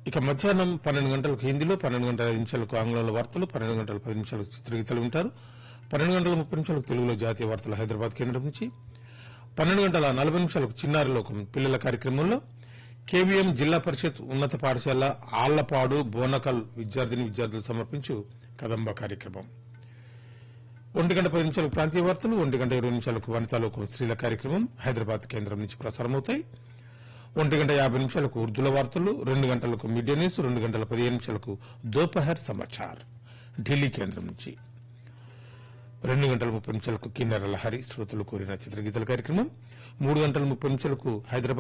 ఇక మధ్యాహ్నం పన్నెండు గంటలకు హిందీలో పన్నెండు గంటల ఐదు నిమిషాలకు ఆంగ్లంలో వార్తలు పన్నెండు గంటల పది నిమిషాలకు చిత్రగీతలు వింటారు పన్నెండు గంటల ముప్పై నిమిషాలకు తెలుగులో జాతీయ వార్తలు హైదరాబాద్ కేంద్రం నుంచి పన్నెండు గంటల నలభై నిమిషాలకు చిన్నారి లోకం పిల్లల కార్యక్రమంలో కేవీఎం జిల్లా పరిషత్ ఉన్నత పాఠశాల ఆళ్లపాడు బోనకల్ విద్యార్థిని విద్యార్థులు సమర్పించు కదంబ కార్యక్రమం ఒంటి గంట పది నిమిషాలకు ప్రాంతీయ వార్తలు ఒంటి గంట ఇరవై నిమిషాలకు వనితాలోకం స్త్రీల కార్యక్రమం హైదరాబాద్ కేంద్రం నుంచి ప్రసారమవుతాయి ఒంటి గంట యాభై నిమిషాలకు ఉర్దూల వార్తలు రెండు గంటలకు మీడియా న్యూస్ రెండు గంటల పదిహేను నిమిషాలకు దోపహర్ సమాచార్ ఢిల్లీ కేంద్రం నుంచి రెండు గంటల ముప్పై నిమిషాలకు కిన్నెర లహరి శ్రోతలు కోరిన చిత్రగీతల కార్యక్రమం మూడు గంటల ముప్పై నిమిషాలకు హైదరాబాద్